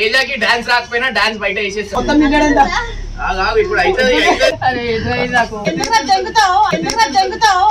తేజకి dance రాకపోయినా dance బయట వేసేస్తాం మొత్తం తిన్నాడంట ఆగు, ఆగు, ఇప్పుడు అవుతుంది అవుతుంది. అరే ఎదురైంది నాకు ఎందుకు జంగుతావు ఎందుకు జంగుతావు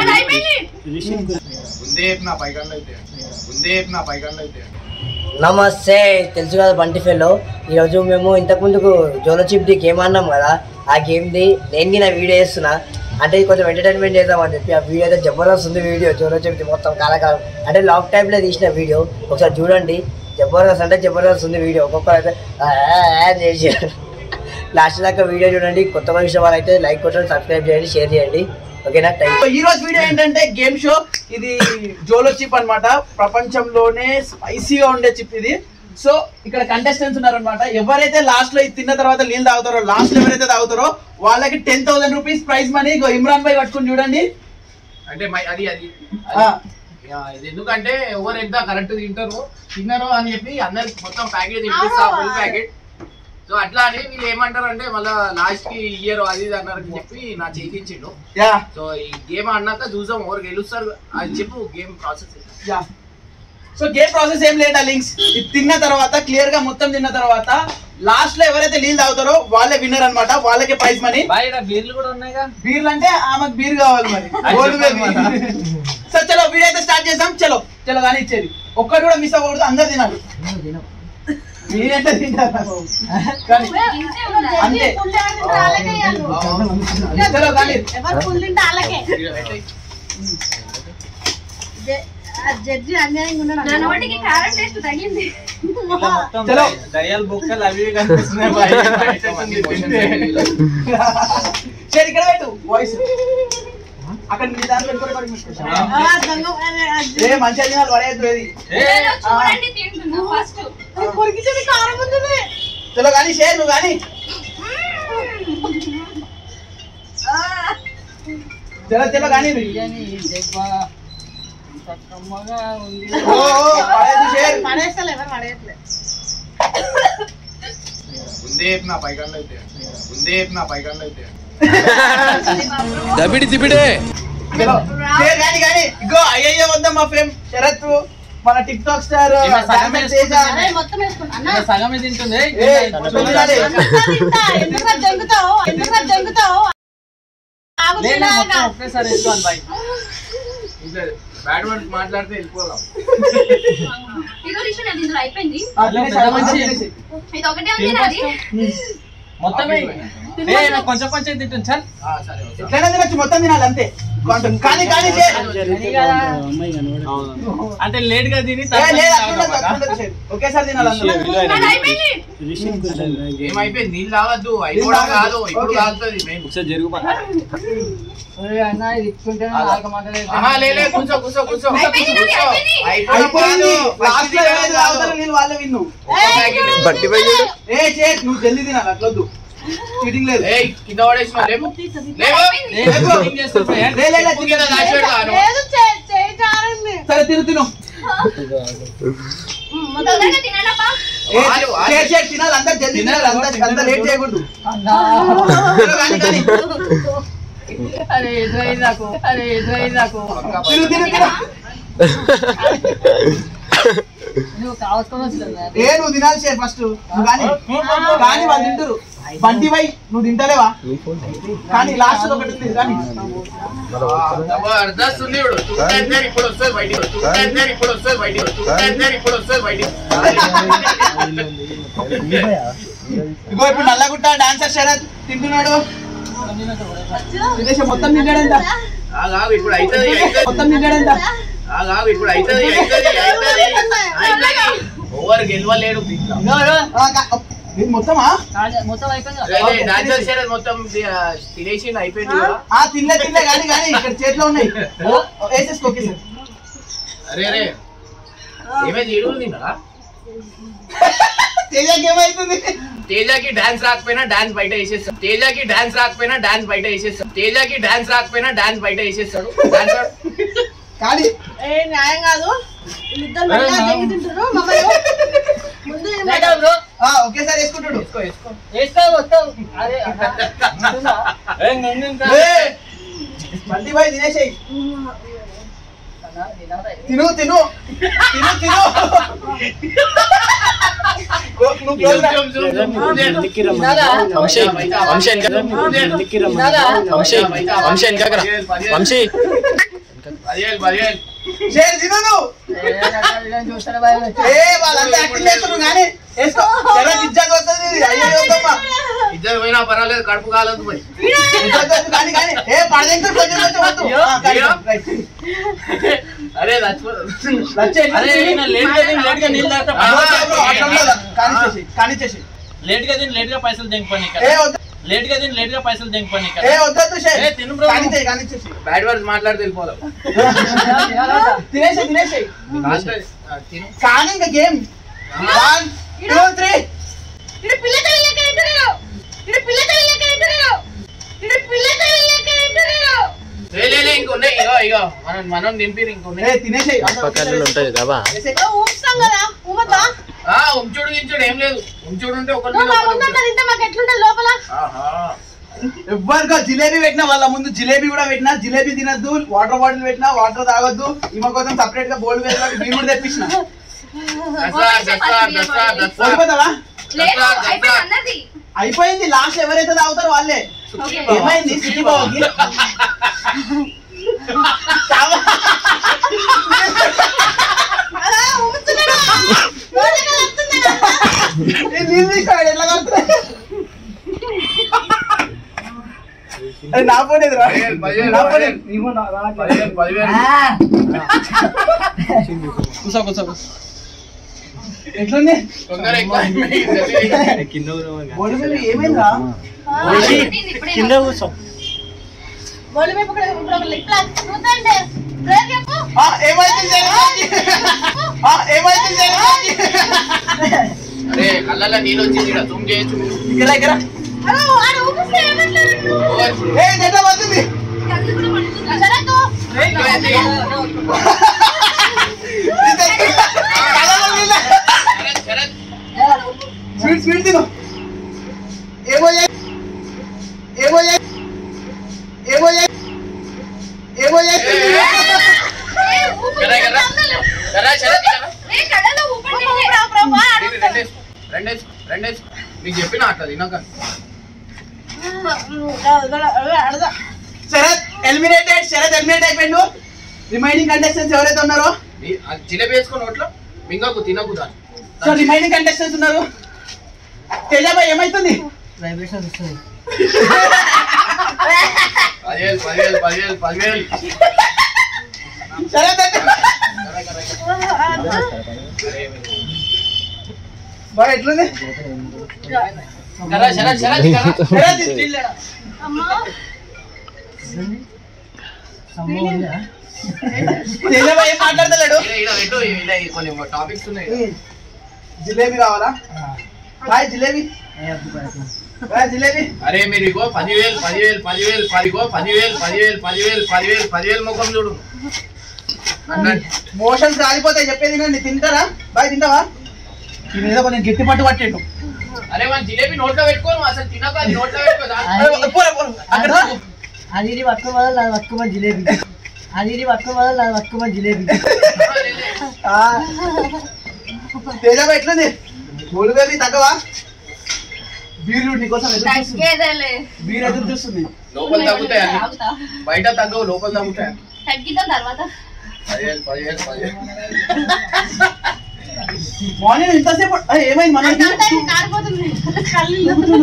ముందే నా పైకల్లో అయితే ముందే నా పైకల్లో అయితే నమస్తే తెలుసు కదా బంటి ఫెల్లో ఈరోజు మేము ఇంతకుముందుకు జోలో చిప్ది గేమ్ ఆడినాం కదా ఆ గేమ్ది నేను నా వీడియో చేస్తున్నా అంటే ఇది కొంచెం ఎంటర్టైన్మెంట్ చేద్దామని చెప్పి ఆ వీడియో అయితే జబర్దస్త్ ఉంది వీడియో జోలో చిప్ది మొత్తం కాలకాలం అంటే లాక్ టైప్లో తీసిన వీడియో ఒకసారి చూడండి జబర్దస్త్ అంటే జబర్దస్త్ ఉంది వీడియో ఒక్కొక్కరు అయితే ఆ, ఆ, ఆ అని చేసారు లాస్ట్ దాకా వీడియో చూడండి కొత్త మనిషి వాళ్ళు అయితే లైక్ కొట్టండి సబ్స్క్రైబ్ చేయండి షేర్ చేయండి ఓకేనా థ్యాంక్ సో ఈ రోజు వీడియో ఏంటంటే గేమ్ షో ఇది జోలో చిప్ అన్నమాట ప్రపంచంలోనే స్పైసీగా ఉండే చిప్ ఇది సో ఇక్కడ కంటెస్టెంట్స్ ఉన్నారనమాట ఎవరైతే లాస్ట్ లో ఇది తిన్న తర్వాత నీళ్ళు తాగుతారో లాస్ట్ లో ఎవరైతే తాగుతారో వాళ్ళకి ten thousand rupees prize money ఇగో ఇమ్రాన్ భాయ్ పట్టుకుని చూడండి అంటే మై- అది అది ఆ, యా, ఇది ఎందుకంటే ఎవరు ఎంత కరెక్ట్ తింటారో తిన్నారో అని చెప్పి అందరికి మొత్తం ప్యాకెట్ తినిపిస్తా ఫుల్ ప్యాకెట్ సో అట్లా అని వీళ్ళు ఏమంటారు అంటే మళ్ళా లాస్ట్ కి ఇయర్ అది ఇది అన్నారు అని చెప్పి నా చేయించిండు యా సో ఈ గేమ్ ఆడినాక చూసాం ఎవరు గెలుస్తారు అది చెప్పు game process yeah so game process ఏం లేదా లింక్స్ ఇది తిన్న తర్వాత క్లియర్ గా మొత్తం తిన్న తర్వాత లాస్ట్ లో ఎవరైతే నీళ్ళు తాగుతారో వాళ్ళే విన్నర్ అన్నమాట వాళ్ళకే ప్రైజ్ మనీ బయట బీర్లు కూడా ఉన్నాయిగా బీర్లు అంటే ఆమెకు బీర్ కావాలి మరి గోల్డ్ బీర్ సో చలో వీడియో అయితే స్టార్ట్ చేద్దాం చలో చలో కానీ ఇచ్చేది ఒక్కడు కూడా మిస్ అవ్వకూడదు అందరు తినాలి మీరంటే తింటారు కానీ అంతే చలో కానీ జడ్జి అన్యాయంగా ఉన్నాడు నోటికి కారం టేస్ట్ తగ్గింది చలో దయ్యాల బుక్కలు అవి ఇవి కనిపిస్తున్నాయి సరే ఇక్కడ పెట్టు వాయిస్ అక్కడ మీ దాంట్లో పెట్టుకోండి, ఇక్కడ పెట్టుకోండి. ఏ మంచిగా తినాలి పడేయద్దు ఏది చూడండి తింటున్నా ఫస్ట్ చలో కానీ షేర్ నువ్వు కానీ చలో చలో కానీ బిర్యానీ దెబ్బ ఇంత కమ్మగా ఉంది ఓ ఓ, పడేయద్దు షేర్ ముందే నా పైకల్లో అయితే ముందే నా పైకల్లో అయితే చలో షేర్ కానీ కానీ ఇగో అయ్యయ్యో వద్దా మా ఫేమ్ శరత్ మన టిక్ టాక్ స్టార్ ఈమె సగం డాన్స్ వేసుకుంటుంది. చేసా. మొత్తం వేసుకున్నా ఇంకా సగమే తింటుంది ఏ, మొత్తం తినాలి. ఎందుకు జంగుతావు ఎందుకు జంగుతావు లేదా మొత్తం ఒకేసారి వేసుకోవాలి బాయ్ బ్యాడ్ వర్డ్స్ మాట్లాడితే వెళ్ళిపోదాం ఇదో రిషన్ అది ఇందులో అయిపోయింది ఆ, తినేసి, ఆ, మంచిగా తినేసి. ఇది ఒకటే ఉంది అది మొత్తమే ఏ నాకు కొంచెం కొంచెం తింటుంది సార్ ఆ, సరే ఓకే. ఎట్లైనా తినొచ్చు మొత్తం తినాలి అంతే కొంచెం కానీ కానీ షేర్ అది కదా. అంటే లేట్ గా తిని ఏ, తర్వాత లేదు తాగుతాం అట్లుండదు, కదా. అట్లుండదు షేర్. ఒకేసారి తినాలి అందరూ. అది అయిపోయింది ఏమైపోయింది నీళ్ళు తాగద్దు అయిపోవడం కాదు ఇప్పుడు ఓకే. తాగుతుంది మెయిన్ ఒరే అన్న ఇది ఇచ్చుకుంటే నాలుగు మాటలు ఆహా, లే, లే, కూర్చో కూర్చో కూర్చో అయిపోయింది, కూర్చో. అయిపోయింది. అయిపోవడం అయిపోయింది కాదు, లాస్ట్ లో ఫస్ట్ ఎవరైతే కాదు. తాగుతారో నీళ్ళు వాళ్ళే విన్ను ఒక్క ప్యాకెట్. ఏ షేర్ నువ్వు జల్దీ తినాలి అట్లొద్దు చీటింగ్ లేదు ఏయ్, కింద పడేసిన లేవు లేవు ఏ, ఏం చేస్తున్నావు? ఏ? లే, లే, లే, ఉప్పు కింద దాచి పెడతాను. సరే తిను తిను తొందరగా తినడప్పా ఏ, వాళ్ళు, వాళ్ళు. షేర్ షేర్ తినాలి అందరు జల్దీ తినాలి అందరు అంత లేట్ చేయకూడదు అన్నా. చలో, కానీ కానీ అరే ఎదురైంది నాకు అరే ఎదురైంది నాకు పక్కా తిను తిను తిను నువ్వు కావచ్చుకొని వచ్చిందా ఏ నువ్వు తినాలి షేర్ ఫస్ట్ నువ్వు కానీ కానీ వాళ్ళు తింటారు బంటి వై నువ్వు తింటలేవా కానీ లాస్ట్ ఒకటి ఉంది కానీ జబర్దస్త్ ఉంది ఇప్పుడు చూడండి ఇప్పుడు వస్తుంది బయటికి చూడండి ఇప్పుడు వస్తుంది బయటికి చూడండి ఇప్పుడు వస్తుంది బయటికి ఇగో ఇప్పుడు నల్లగుట్ట డాన్సర్ శరత్ తింటున్నాడు తినేసి మొత్తం తింటాడంట ఆగు, ఆగు, ఇప్పుడు అవుతుంది అవుతుంది మొత్తం తింటాడంట ఆగు, ఆగు, ఇప్పుడు అవుతుంది అవుతుంది అవుతుంది అవుతుంది ఓవర్ గెలవలేడు దీంట్లో ఆ, కా- ఇది మొత్తమా మొత్తం అయిపోయింది లే, లే, డాన్సర్ శరత్ మొత్తం ఆ, తినేసి అయిపోయింది కదా ఆ తినలే తినలే కానీ కానీ ఇక్కడ చేతిలో ఉన్నాయి ఓ, వేసేసుకో ఓకే సార్ అరే అరే ఏమైంది ఏడు తిన్నారా తేజకి ఏమైతుంది తేజకి డాన్స్ రాకపోయినా డాన్స్ బయట వేసేస్తాడు తేజకి డాన్స్ రాకపోయినా డాన్స్ బయట వేసేస్తాడు తేజకి డాన్స్ రాకపోయినా డాన్స్ బయట వేసేస్తాడు డాన్సర్ కానీ ఏ న్యాయం కాదు వీళ్ళిద్దరు మెల్లగా దెంగి తింటారు మమ్మల్ని ముందు బ్రో ఆ, ఒకేసారి వేసుకుంటాడు వేసుకో వేసుకో వేసుకో మొత్తం అరే అన్నా. ఏ, నిన్ను ఇంకా. ఏ, బంటి బాయ్ తినేసేయి అన్నా, తినరా? తిను తిను తిను తిను ఓ, నువ్వు close రా. వంశీ వంశీ వంశీ వంశీ వెనకాకరా వంశీ పదివేలు పదివేలు షేర్ తిను నువ్వు. చూస్తారా బాయ్ ఏ వాళ్ళంతా యాక్టింగ్ చేస్తున్నారు కానీ వేసుకో శరత్ ఇజ్జత్ వస్తుంది నీది. అయ్యో వద్దమ్మా. ఇద్దరు పోయినా పర్వాలేదు కడుపు కాలేదు పోయి ఇజ్జత్ వద్దు కానీ కానీ ఏ పడదెంకులు కొంచెం కొంచెం వద్దు ఆ, కానీ, అయ్యో. రైట్. అరే చచ్చిపో లచ్చే, అరే ఈయన లేట్ గా తిని లేట్ గా నీళ్ళు తాగుతా బ్రో, బ్రో, అట్లా ఉండదు. కానిచ్చేసి, కానిచ్చేసి. లేట్ గా తిని లేట్ గా పైసలు దింపని ఏ వద్దు లేట్ గా తిని లేట్ గా పైసలు దింపని ఏ వద్దొద్దు షేర్. ఏ, తిను బ్రో. కానిచ్చేయి, కానిచ్చేసి. బ్యాడ్ వర్డ్స్ మాట్లాడితే వెళ్ళిపోదాం తినేసేయ్, తినేసేయ్. తిను కానీ ఇంకా గేమ్ వన్ టూ త్రీ ఇడు పిల్లకాయలు లెక్క తింటున్నారు ఇడు పిల్లకాయలు లెక్క తింటున్నారు ఇడు పిల్లకాయలు లెక్క తింటున్నారు లే, లే, లే, ఇంక ఉన్నాయి ఇగో ఇగో మనం మనం నింపిరు ఇంక ఏ ఉన్నాయి తినేసేయ్ ఉంటది కదా తినేసేయ్. ఓ, ఊపుతాం కదా ఊమతా ఆ ఉంచుడు గించుడు ఏం లేదు ఉంచుడు ఉంటే ఒకరి నువ్వు మీద మా ఒకరు ముందు ఉంటారు. ఇంత మాకు ఎట్లుంటది లోపల ఆహా ఎవ్వరికో జిలేబీ పెట్టినా వాళ్ళ ముందు జిలేబీ కూడా పెట్టినా జిలేబీ తినద్దు వాటర్ బాటిల్ పెట్టినా వాటర్ తాగొద్దు ఈమె కోసం సపరేట్ గా బోల్డ్ వేసి బీర్ కూడా తెప్పించిన దసరా దసరా దసరా దసరా ఓడిపోతావా లేదు దసరా, అయిపోయింది దసరా. అన్నది అయిపోయింది లాస్ట్ ఎవరైతే తాగుతారో వాళ్ళే ఏమైంది సిటీ బాబుకి అలా ఊపుతున్నాడు రోజుగా వస్తున్నాడు నీళ్ళు తీసుకోవాలి ఎట్లా కలుపుతారు? అది నా ఫోన్ ఎదురా పదివేలు, పదివేలు, నా ఫోన్ పదివేలు. ఎదురు. నీకు నా- నా- పదివేలు పదివేలు కూసో కూసో ఎట్లుంది తొందర ఎక్కువ అయిపోయింది. బోల్డ్ బేబీ ఏమైందిరా కింద కూసో బోలు వైపు కూడా ఇప్పుడు ఒక లిప్ లాక్ చూద్దండి బ్రేక్ చెప్పు ఆ, ఏమైంది జరగాలి? ఆ, ఏమైంది జరగాలి? అరే కళ్ళల్లో నీళ్ళు వచ్చింది ఇక్కడ జూమ్ చేయొచ్చు ఇక్కడ ఇక్కడ అరే ఆడ ఊపిస్తే ఏమంటారు ఏ ఎట్లా పడుతుంది శరత్ ఎక్కువైంది. కళ్ళలో నీళ్ళు. శరత్, శరత్. స్వీట్ స్వీట్ తిను ఏమో చేయి. ఏమో చేయి. ఏమో చేయి. ఏమో చేయి. కర్రా, కర్రా. కర్రా, శరత్, కర్రా. రెండు, రెండేసి, రెండేసి, రెండేసి. నీకు చెప్పిన అట్లా తినక శరత్ ఎలిమినేటెడ్ శరత్ ఎలిమినేట్ అయిపోయిండు రిమైనింగ్ కంటెస్టెంట్స్ ఎవరైతే ఉన్నారో నీ- అది జిలేబీ వేసుకొని నోట్లో మింగకు తినకు దాన్ని. సో రిమైనింగ్ కంటెస్టెంట్స్ ఉన్నారు తేజాబాయ్ ఏమైతుంది వైబ్రేషన్ వస్తుంది పదివేలు పదివేలు పదివేలు పదివేలు శరత్ అంటే కర్రా, కర్రా, కర్రా. బాగా ఎట్లుంది కర్రా, శరత్, శరత్, కర్రా. శరత్ ఇది still లేడా? తేజాబాయ్ ఏం మాట్లాడతలేడు ఈడ, ఈడ పెట్టు, ఈడ కొన్ని టాపిక్స్ ఉన్నాయి జిలేబీ కావాలా బాయ్ జిలేబీ బాయ్ జిలేబీ అరే మీరు ఇగో పదివేలు పదివేలు పదివేలు పదిగో పదివేలు పదివేలు పదివేలు పదివేలు పదివేలు ముఖం చూడు అన్నట్టు మోషన్స్ కాలిపోతాయి చెప్పేది నేను తింటారా బాయ్ తింటావా ఇది ఏదో కొంచెం గట్టి పట్టు పట్టేటు అరే మన జిలేబీ నోట్లో పెట్టుకోను అసలు తినక అది నోట్లో పెట్టుకో దా. పోరా, పోరా. అక్కడ రా. అది ఇది పట్టుకో బదులు నాది పట్టుకోమని జిలేబీ అది ఇది పట్టుకో బదులు నాది పట్టుకోమని జిలేబీ ఆ. తేజాబాయ్ ఎట్లుంది మూడు బేబీ తగ్గవా బీర్లు నీకోసం ఎదురు చూస్తుంది తగ్గేదేలే బీర్ ఎదురు చూస్తుంది లోపల తగ్గుతాయి అన్ని తాగుతా. బయట తగ్గవు లోపల తగ్గుతాయి అన్ని. తగ్గిద్దాం తర్వాత పదివేలు పదివేలు పదివేలు మార్నింగ్ ఇంతసేపు అరే, ఏమైంది మన అంతా కారిపోతుంది కళ్ళు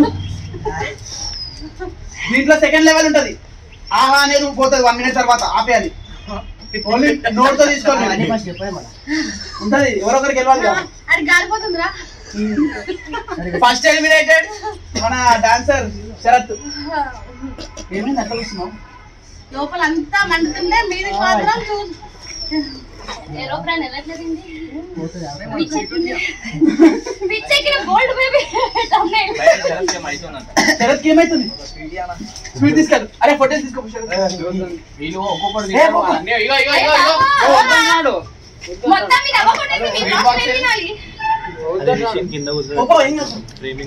దీంట్లో సెకండ్ లెవెల్ ఉంటది ఆహా అనేది పోతుంది వన్ మినిట్ తర్వాత ఆపేయాలి ఓన్లీ నోట్ తో అన్ని తీసుకోవాలి ఫస్ట్ చెప్పాలి మన ఉంటది ఎవరొకరికి వెళ్ళాలి కదా అది కారిపోతుందిరా ఫస్ట్ ఎలిమినేటెడ్ మన డాన్సర్ శరత్ ఏమైంది అట్లా చూస్తున్నావు లోపల అంతా మండుతుండే మీది మాత్రం చూ ఏరోప్లేన్ వెళ్ళట్లేదండి పిచ్చెక్కిన గోల్డ్ బేబీ శరత్ కి ఏమైతుంది స్వీట్ తీసుకెళ్ళు అరే ఫోటోస్ తీసుకో శరత్ వీళ్ళు ఒక్కొక్కటి ఏ, తినరు. ఒక్కొక్క- అన్నీ ఇగో ఇగో ఇగో ఇగో మొత్తం మీద అవ్వకుండా మీ బాక్స్ తినాలి ఒక్కో ఏం కాదు.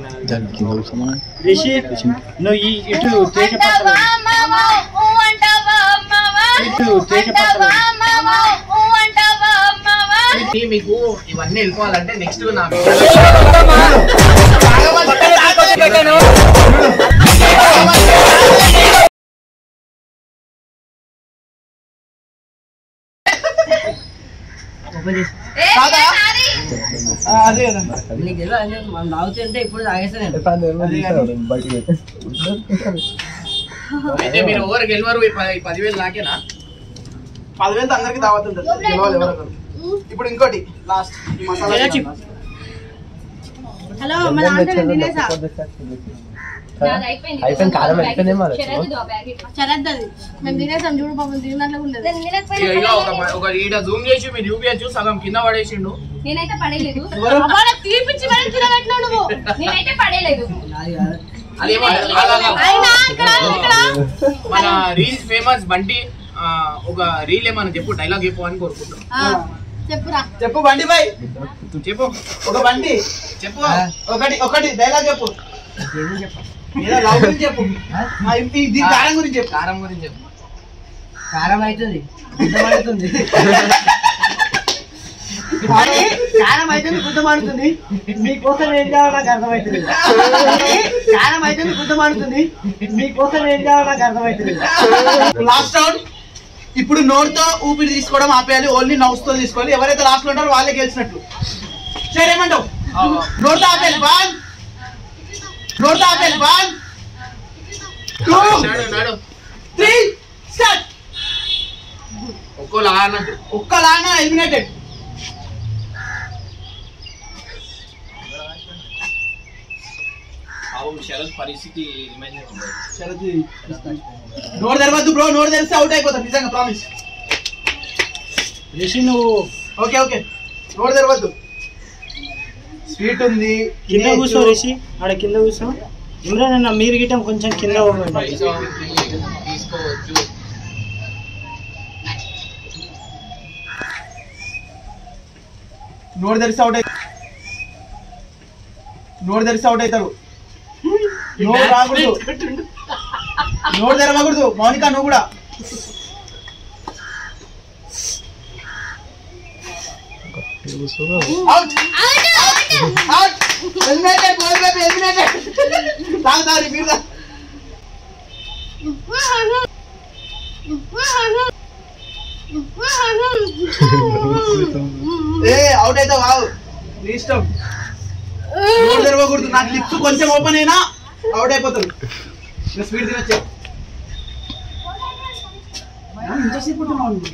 రిషి నువ్వు ఈ ఇటు తేజ అంటావా మావా ఊ అంటావా మావా ఇటు తేజ అంటావా మావా ఊ అంటావా మావా ఇది మీకు ఇవన్నీ వెళ్ళిపోవాలంటే నెక్స్ట్ నా ఏ, కాదా? ఏ, సారీ. ఆ, అదే కదా నీకు తెలియదు అంటే మనం తాగుతుంటే ఇప్పుడు తాగేస్తా నేను అయితే మీరు ఎవరు గెలవరు ఈ ప- ఈ పదివేలు నాకేనా పదివేలతో అందరికి దావత్ ఉంటుంది గెలవాలి ఎవరొకరు. ఇప్పుడు ఇంకోటి లాస్ట్ ఈ మసాలా చిప్. హలో మా దాంట్లో నేను తినేసా నాది అయిపోయింది అయిపోయింది, కారం అయిపోయిందేమో అది. శరత్ దో ప్యాకెట్ చరద్దు అది మేము తినేసాం చూడు పాపం తిన దాంట్లో ఉండదు నేను ఇక ఇక ఒక ఒక ఈడ జూమ్ చేసి మీరు చూపించచ్చు సగం కింద పడేసిండు నేనైతే పడేయలేదు ఎవరు? అబ్బా, నాకు తీపిచ్చి మరి తినబెట్టినావు నువ్వు నేనైతే పడేయలేదు నాది కాదు. అదేమో అయినా ఇక్కడ ఇక్కడ మన రీల్స్ ఫేమస్ బంటి ఆ, ఒక రీల్ ఏమన్నా చెప్పు డైలాగ్ చెప్పు అని కోరుకుంటాం ఆ, చెప్పురా చెప్పు బండి బాయ్ చెప్పు ఒక బండి చెప్పు ఒకటి ఒకటి డైలాగ్ చెప్పు ఏమని చెప్పాలి? ఏదో లవ్ గురించి చెప్పు ఆ, ఇది దీని కారం గురించి చెప్పు కారం గురించి చెప్పు కారం అవుతుంది గుడ్డ మండుతుంది కానీ కారం అవుతుంది గుడ్డ మండుతుంది మీకోసం ఏం చేయాలో నాకు అర్థమవుతుంది కారం అవుతుంది గుడ్డ మండుతుంది మీకోసం ఏం చేయాలో నాకు అర్థమవుతుంది లాస్ట్ రౌండ్ ఇప్పుడు నోరుతో ఊపిరి తీసుకోవడం ఆపేయాలి ఓన్లీ నౌస్ తో తీసుకోవాలి ఎవరైతే లాస్ట్ లో ఉంటారో వాళ్ళే గెలిచినట్లు సరే ఏమంటావు నోరుతో ఆపేయాలి వన్ నోరుతో ఆపేయాలి వన్ టూ నాడు నాడు త్రీ స్టార్ట్ ఒక్కో లా అన్నట్టు ఒక్క లాగా ఎలిమినేటెడ్ పాపం శరత్ పరిస్థితి నోరు తెరవద్దు బ్రో నోరు తెరిస్తే అవుట్ అయిపోతాం నిజంగా ప్రామిస్ రిషి నువ్వు ఓకే ఓకే నోరు తెరవద్దు స్వీట్ ఉంది కింద తినేయచ్చు. కూర్చో రిషి ఆడ కింద కూర్చో ఇమ్రాన్ అన్న మీరు గిట్టం కొంచెం కింద పోండి పైసా తీసుకోవచ్చు నోరు తెరిస్తే అవుట్ అయి నోరు తెరిస్తే అవుట్ అవుతారు నోరు రాకూడదు నోరు తెరవకూడదు మౌనిక నువ్వు కూడా out out eliminated boy baby eliminated తాగు తాగు మీరు తాగు. ఏ అవుట్ అయితే వావు నీ ఇష్టం నోరు తెరవకూడదు నాకు లిప్స్ కొంచెం ఓపెన్ అయినా అవుట్ అయిపోతారు ఇంకా స్పీడ్ తినొచ్చే ఇంతసేపు ఉంటున్నావు నువ్వు?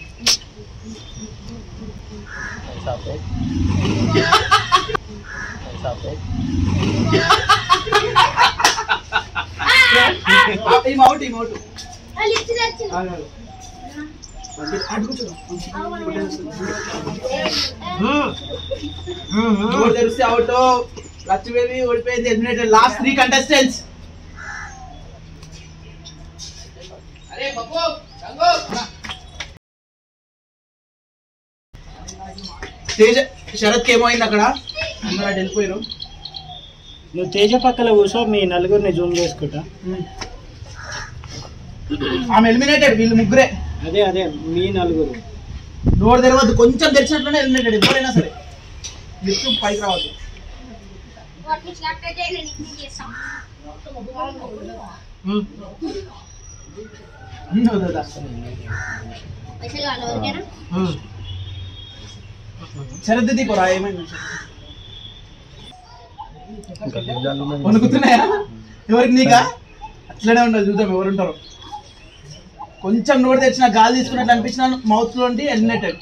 ఈ అవుట్ ఈ అవుట్ అటు కూర్చో నోరు తెరిస్తే అవుట్ లక్ష్మీదేవి ఓడిపోయింది ఎలిమినేటెడ్ లాస్ట్ త్రీ కంటెస్టెంట్స్ అరే పప్పు గంగు తేజ శరత్ ఏమైంది అక్కడ అందరూ అటు వెళ్ళిపోయారు నువ్వు తేజ పక్కన కూర్చో మీ నలుగురిని జూమ్ చేసుకుంటా ఆమె ఎలిమినేటెడ్ వీళ్ళు ముగ్గురే అదే అదే మీ నలుగురు నోరు తెరవద్దు కొంచెం తెరిచినట్లనే ఎలిమినేటెడ్ ఎవరైనా సరే లిప్స్ పైకి రావద్దు ఉమ్, వద్దు, వద్దు. శరత్ దీపోరా ఏమైంది వణుకుతున్నాయా ఎవరికి నీకా అట్లనే ఉండదు చూద్దాం ఎవరుంటారు కొంచెం నోరు తెచ్చిన గాలి తీసుకున్నట్టు అనిపించిన మౌత్ లోంటి ఎలిమినేటెడ్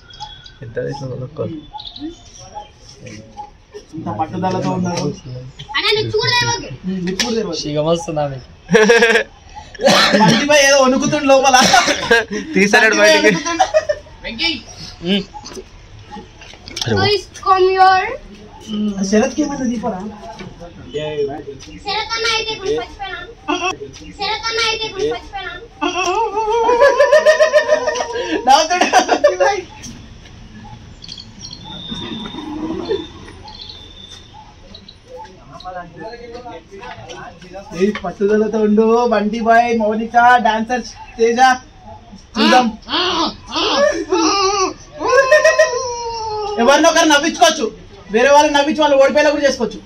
ఇంత పట్టుదలతో ఉన్నారు లిప్ కూడా తెరవద్దు. బండిపై ఏదో వణుకుతుండు లోపల తీసాడు బండిపై బయటికి వణుకుతుండు. వెంకీ శరత్కి ఏమైనా దీపరా నవ్వుతుండు. ఏ పట్టుదలతో ఉండు బంటి బాయ్ మౌనిక డాన్సర్ తేజ చూద్దాం ఎవరిని ఒకరు నవ్వించుకోవచ్చు వేరే వాళ్ళని నవ్వించి వాళ్ళు ఓడిపోయేలా కూడా చేసుకోవచ్చు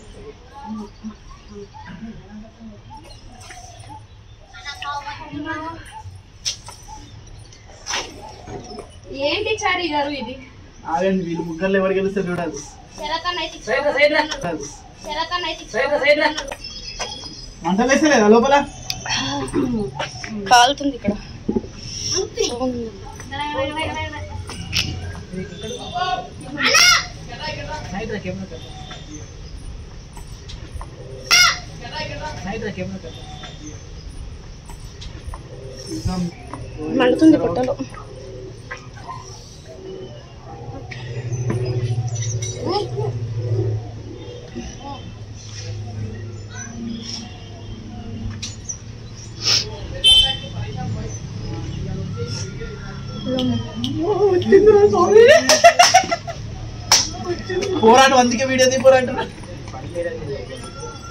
ఏంటి చారి గారు ఇది ఆగండి వీళ్ళు ముగ్గురు ఎవరు గెలుస్తారు చూడాలి మంటలు వేస్తలేదా లోపల కాలుతుంది ఇక్కడ మండుతుంది పొట్టలో పోరాటం అందుకే వీడియో తీపోరంటున్నా